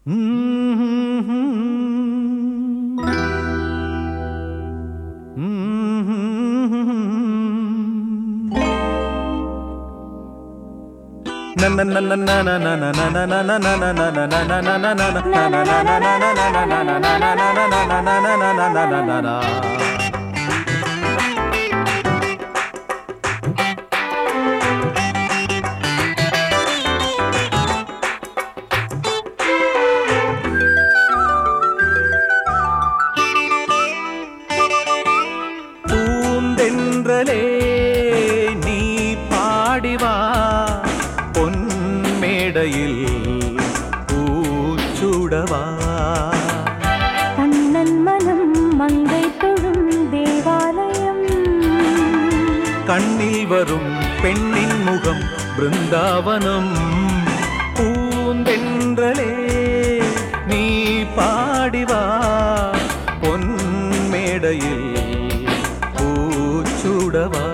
பூந்தென்றலே நீ பாடிவா பொன்மேடையில் பூச்சுடவா கண்ணன் மனம் மங்கை தொழும் தேவாலயம் கண்ணில் வரும் பெண்ணின் முகம் பிருந்தாவனம் பூந்தென்றலே நீ பாடிவா பொன்மேடையில் பூச்சுடவா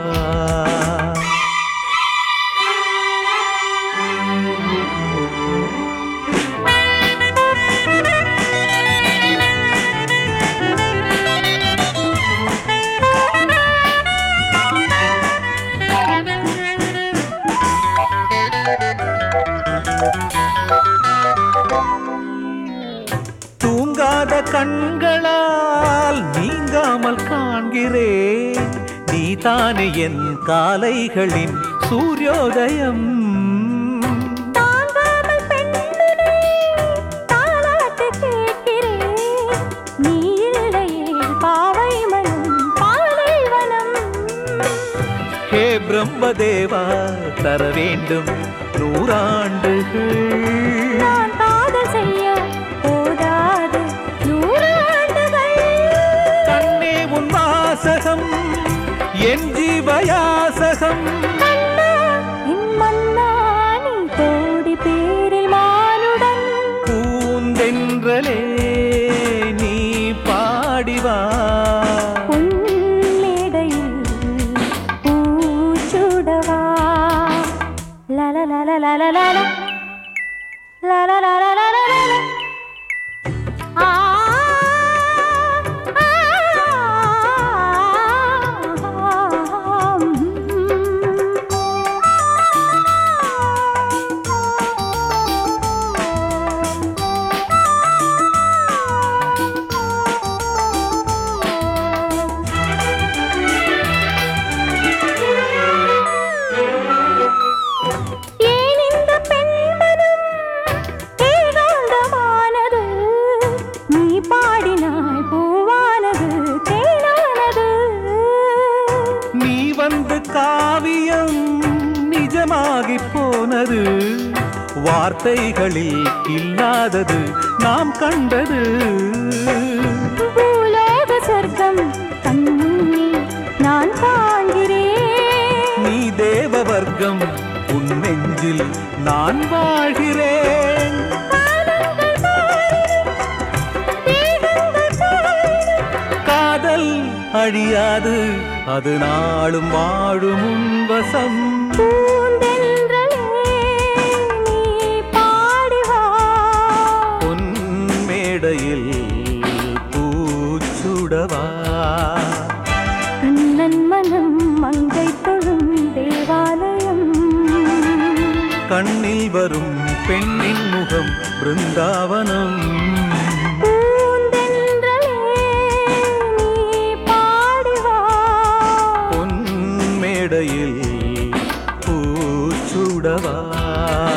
தூங்காத கண்களால் நீங்காமல் காண்கிறேன் நீதானே என் காலைகளின் சூரியோதயம் தாங்காமல் பெண்ணினை தாலாட்டு கேட்கிறேன் நீ இல்லையே பாவை மனம் பாலைவனம் ஹே பிரம்மதேவா தர வேண்டும் நூறாண்டுகள் நான் காதல் செய்ய போதாது நூறாண்டுகள் கண்ணே உன் வாசகம் என் ஜீவயாசகம் மன்னா, என் மன்னா, நீ கோடி பேரில் மானுடன் பூந்தென்றலே நீ பாடிவா பொன்மேடையில் பூச்சுடவா லலலலலலலல. லலலலலலலல. ஆ, ஆ, ஏன் இந்த பெண்மனம் ஏகாந்தமானது? நீ பாடினாய் பூவானது தேனானது நீ வந்து காவியம் நிஜமாகி போனது வார்த்தைகளில் இல்லாதது நாம் கண்டது பூலோக சொர்க்கம் கண்முன்னே நான் காண்கிறேன் நீ தேவ வர்க்கம் உன் நெஞ்சில் நான் வாழ்கிறேன் காலங்கள் மாறினும், தேகங்கள் போயினும், காதல் அழியாது அது நாளும் வாழும் உன் வசம் பூந்தென்றலே நீ பாடி வா. பொன் மேடையில் பூச்சுடவா கண்ணன் மனம் மங்கை தொழும் தேவாலயம் கண்ணில் வரும் பெண்ணின் முகம் பிருந்தாவனம் பூந்தென்றலே நீ பாடி வா. பொன் மேடையில் பூச்சுடவா